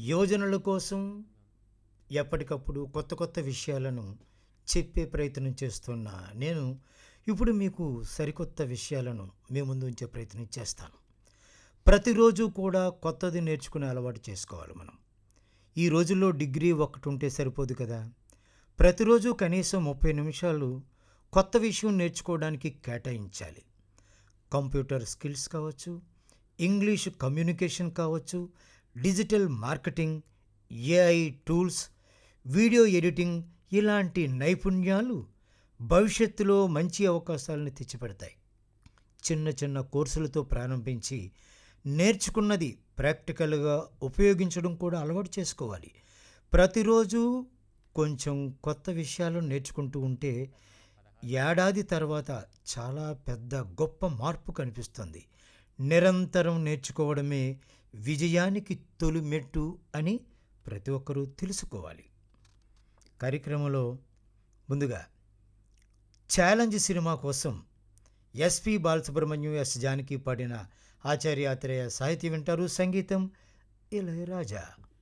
యోజనల కోసం ఎప్పటికప్పుడు కొత్త కొత్త విషయాలను చెప్పే ప్రయత్నం చేస్తున్న నేను ఇప్పుడు మీకు సరికొత్త విషయాలను మీ ముందు ఉంచే ప్రయత్నం చేస్తాను ప్రతిరోజు కూడా కొత్తది నేర్చుకునే అలవాటు చేసుకోవాలి మనం ఈ రోజుల్లో డిగ్రీ ఒకటి ఉంటే సరిపోదు కదా ప్రతిరోజు కనీసం ముప్పై నిమిషాలు కొత్త విషయం నేర్చుకోవడానికి కేటాయించాలి కంప్యూటర్ స్కిల్స్ కావచ్చు ఇంగ్లీష్ కమ్యూనికేషన్ కావచ్చు digital marketing AI tools video editing ఇలాంటి నైపుణ్యాలు భవిష్యత్తులో మంచి అవకాశాలను తెచ్చిపెడతాయి చిన్న చిన్న కోర్సులతో ప్రారంభించి నేర్చుకున్నది ప్రాక్టికల్గా ఉపయోగించడం కూడా అలవాటు చేసుకోవాలి ప్రతిరోజు కొంచెం కొత్త విషయాలు నేర్చుకుంటూ ఉంటే ఏడాది తర్వాత చాలా పెద్ద గొప్ప మార్పు కనిపిస్తుంది నిరంతరం నేర్చుకోవడమే విజయానికి తొలి మెట్టు అని ప్రతి ఒక్కరూ తెలుసుకోవాలి కార్యక్రమంలో ముందుగా ఛాలెంజ్ సినిమా కోసం ఎస్పి బాలసుబ్రహ్మణ్యం ఎస్ జానకి పాడిన ఆచార్యాత్రేయ సాహితీ వింటారు సంగీతం ఇళయరాజా